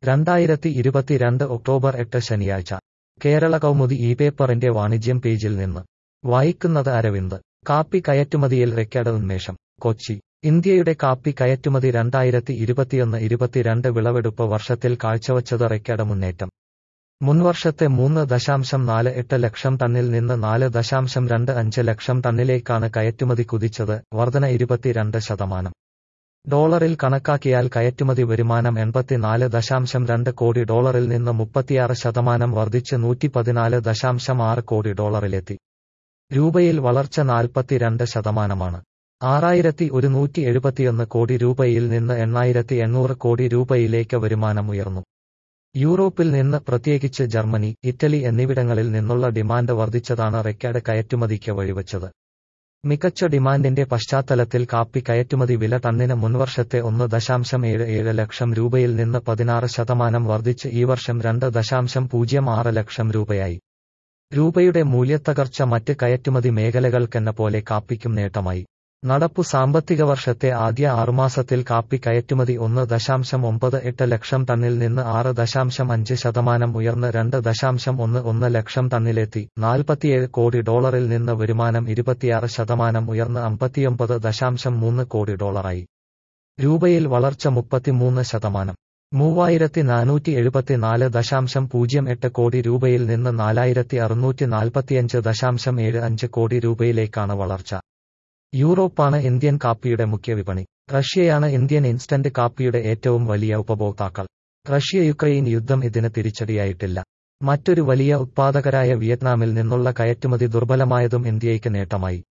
രണ്ടായിരത്തി ഇരുപത്തിരണ്ട് ഒക്ടോബർ എട്ട് ശനിയാഴ്ച കേരള കൗമുദി ഈ പേപ്പറിന്റെ വാണിജ്യം പേജിൽ നിന്ന് വായിക്കുന്നത് അരവിന്ദ് കാപ്പി കയറ്റുമതിയിൽ റെക്കോർഡ് ഉന്മേഷം കൊച്ചി ഇന്ത്യയുടെ കാപ്പി കയറ്റുമതി രണ്ടായിരത്തി ഇരുപത്തിയൊന്ന് ഇരുപത്തിരണ്ട് വിളവെടുപ്പ് വർഷത്തിൽ കാഴ്ചവച്ചത് റെക്കോർഡ് മുന്നേറ്റം മുൻവർഷത്തെ മൂന്ന് ദശാംശം നാല് എട്ട് ലക്ഷം ടണ്ണിൽ നിന്ന് നാല് ദശാംശം രണ്ട് അഞ്ച് ലക്ഷം ടണ്ണിലേക്കാണ് കയറ്റുമതി കുതിച്ചത് വർധന ഇരുപത്തിരണ്ട് ശതമാനം ഡോളറിൽ കണക്കാക്കിയാൽ കയറ്റുമതി വരുമാനം എൺപത്തിനാല് ദശാംശം രണ്ട് കോടി ഡോളറിൽ നിന്ന് മുപ്പത്തിയാറ് ശതമാനം വർദ്ധിച്ച് നൂറ്റി പതിനാല് ദശാംശം ആറ് കോടി ഡോളറിലെത്തി രൂപയിൽ വളർച്ച നാൽപ്പത്തിരണ്ട് ശതമാനമാണ് ആറായിരത്തി ഒരുന്നൂറ്റി എഴുപത്തിയൊന്ന് കോടി രൂപയിൽ നിന്ന് എണ്ണായിരത്തി എണ്ണൂറ് കോടി രൂപയിലേക്ക് വരുമാനം ഉയർന്നു യൂറോപ്പിൽ നിന്ന് പ്രത്യേകിച്ച് ജർമ്മനി ഇറ്റലി എന്നിവിടങ്ങളിൽ നിന്നുള്ള ഡിമാൻഡ് വർദ്ധിച്ചതാണ് റെക്കോർഡ് കയറ്റുമതിക്ക് വഴിവെച്ചത് മികച്ച ഡിമാൻഡിന്റെ പശ്ചാത്തലത്തിൽ കാപ്പി കയറ്റുമതി വില ടണ്ണിന് മുൻവർഷത്തെ ഒന്ന് ദശാംശം ഏഴ് ഏഴ് ലക്ഷം രൂപയിൽ നിന്ന് പതിനാറ് ശതമാനം വർദ്ധിച്ച് ഈ വർഷം രണ്ട് ദശാംശം പൂജ്യം ആറ് ലക്ഷം രൂപയായി രൂപയുടെ മൂല്യത്തകർച്ച മറ്റ് കയറ്റുമതി മേഖലകൾക്കെന്ന പോലെ കാപ്പിക്കും നേട്ടമായി നടപ്പു സാമ്പത്തിക വർഷത്തെ ആദ്യ ആറുമാസത്തിൽ കാപ്പി കയറ്റുമതി ഒന്ന് ദശാംശം ഒമ്പത് എട്ട് ലക്ഷം ടണ്ണിൽ നിന്ന് ആറ് ദശാംശം അഞ്ച് ശതമാനം ഉയർന്ന് രണ്ട് ദശാംശം ഒന്ന് ഒന്ന് ലക്ഷം ടണ്ണിലെത്തി നാൽപ്പത്തിയേഴ് കോടി ഡോളറിൽ നിന്ന് വരുമാനം ഇരുപത്തിയാറ് ശതമാനം ഉയർന്ന് അമ്പത്തിയൊമ്പത് ദശാംശം മൂന്ന് കോടി ഡോളറായി രൂപയിൽ വളർച്ച മുപ്പത്തിമൂന്ന് ശതമാനം മൂവായിരത്തി നാനൂറ്റി എഴുപത്തിനാല് ദശാംശം പൂജ്യം എട്ട് കോടി രൂപയിൽ നിന്ന് നാലായിരത്തി അറുന്നൂറ്റി നാൽപ്പത്തിയഞ്ച് ദശാംശം ഏഴ് അഞ്ച് കോടി രൂപയിലേക്കാണ് വളർച്ച യൂറോപ്പാണ് ഇന്ത്യൻ കാപ്പിയുടെ മുഖ്യ വിപണി റഷ്യയാണ് ഇന്ത്യൻ ഇൻസ്റ്റന്റ് കാപ്പിയുടെ ഏറ്റവും വലിയ ഉപഭോക്താക്കൾ റഷ്യ യുക്രൈൻ യുദ്ധം ഇതിന് തിരിച്ചടിയായിട്ടില്ല മറ്റൊരു വലിയ ഉത്പാദകരായ വിയറ്റ്നാമിൽ നിന്നുള്ള കയറ്റുമതി ദുർബലമായതും ഇന്ത്യയ്ക്ക് നേട്ടമായി